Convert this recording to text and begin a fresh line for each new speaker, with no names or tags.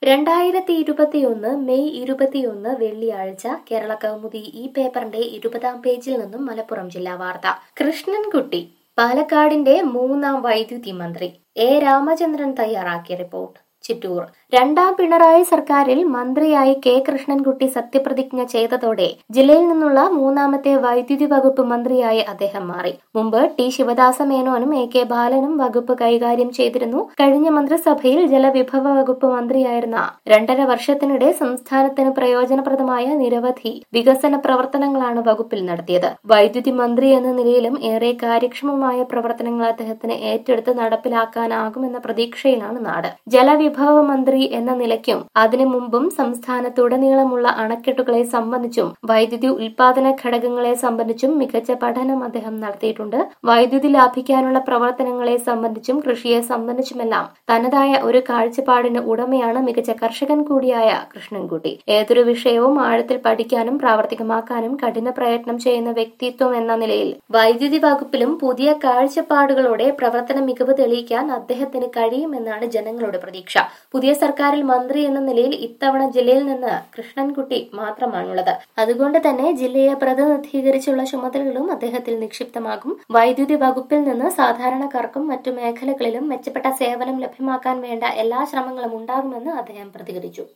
രണ്ടായിരത്തി ഇരുപത്തിയൊന്ന് മെയ് ഇരുപത്തിയൊന്ന് വെള്ളിയാഴ്ച കേരള കൗമുദി ഈ പേപ്പറിന്റെ ഇരുപതാം പേജിൽ നിന്നും മലപ്പുറം ജില്ലാ വാർത്ത കൃഷ്ണൻകുട്ടി പാലക്കാടിന്റെ മൂന്നാം വൈദ്യുതി മന്ത്രി എ രാമചന്ദ്രൻ തയ്യാറാക്കിയ റിപ്പോർട്ട് ചിറ്റൂർ രണ്ടാം പിണറായി സർക്കാരിൽ മന്ത്രിയായി കെ കൃഷ്ണൻകുട്ടി സത്യപ്രതിജ്ഞ ചെയ്തതോടെ ജില്ലയിൽ നിന്നുള്ള മൂന്നാമത്തെ വൈദ്യുതി വകുപ്പ് മന്ത്രിയായി അദ്ദേഹം മാറി മുമ്പ് ടി ശിവദാസ മേനോനും എ കെ ബാലനും വകുപ്പ് കൈകാര്യം ചെയ്തിരുന്നു കഴിഞ്ഞ മന്ത്രിസഭയിൽ ജലവിഭവ വകുപ്പ് മന്ത്രിയായിരുന്ന രണ്ടര വർഷത്തിനിടെ സംസ്ഥാനത്തിന് പ്രയോജനപ്രദമായ നിരവധി വികസന പ്രവർത്തനങ്ങളാണ് വകുപ്പിൽ നടത്തിയത് വൈദ്യുതി മന്ത്രി എന്ന നിലയിലും ഏറെ കാര്യക്ഷമമായ പ്രവർത്തനങ്ങൾ അദ്ദേഹത്തിന് ഏറ്റെടുത്ത് നടപ്പിലാക്കാനാകുമെന്ന പ്രതീക്ഷയിലാണ് നാട് ജലവിഭവ മന്ത്രി എന്ന നിലയ്ക്കും അതിനു മുമ്പും സംസ്ഥാനത്തുടനീളമുള്ള അണക്കെട്ടുകളെ സംബന്ധിച്ചും വൈദ്യുതി ഉൽപാദന ഘടകങ്ങളെ സംബന്ധിച്ചും മികച്ച പഠനം അദ്ദേഹം നടത്തിയിട്ടുണ്ട് വൈദ്യുതി ലാഭിക്കാനുള്ള പ്രവർത്തനങ്ങളെ സംബന്ധിച്ചും കൃഷിയെ സംബന്ധിച്ചുമെല്ലാം തനതായ ഒരു കാഴ്ചപ്പാടിന് ഉടമയാണ് മികച്ച കർഷകൻ കൂടിയായ കൃഷ്ണൻകുട്ടി ഏതൊരു വിഷയവും ആഴത്തിൽ പഠിക്കാനും പ്രാവർത്തികമാക്കാനും കഠിന പ്രയത്നം ചെയ്യുന്ന വ്യക്തിത്വം എന്ന നിലയിൽ വൈദ്യുതി വകുപ്പിലും പുതിയ കാഴ്ചപ്പാടുകളോടെ പ്രവർത്തന മികവ് തെളിയിക്കാൻ അദ്ദേഹത്തിന് കഴിയുമെന്നാണ് ജനങ്ങളുടെ പ്രതീക്ഷ പുതിയ സർക്കാരിൽ മന്ത്രി എന്ന നിലയിൽ ഇത്തവണ ജില്ലയിൽ നിന്ന് കൃഷ്ണൻകുട്ടി മാത്രമാണുള്ളത് അതുകൊണ്ട് തന്നെ ജില്ലയെ പ്രതിനിധീകരിച്ചുള്ള ചുമതലകളും അദ്ദേഹത്തിൽ നിക്ഷിപ്തമാകും വൈദ്യുതി വകുപ്പിൽ നിന്ന് സാധാരണക്കാർക്കും മറ്റു മേഖലകളിലും മെച്ചപ്പെട്ട സേവനം ലഭ്യമാക്കാൻ വേണ്ട എല്ലാ ശ്രമങ്ങളും ഉണ്ടാകുമെന്ന് അദ്ദേഹം പ്രതികരിച്ചു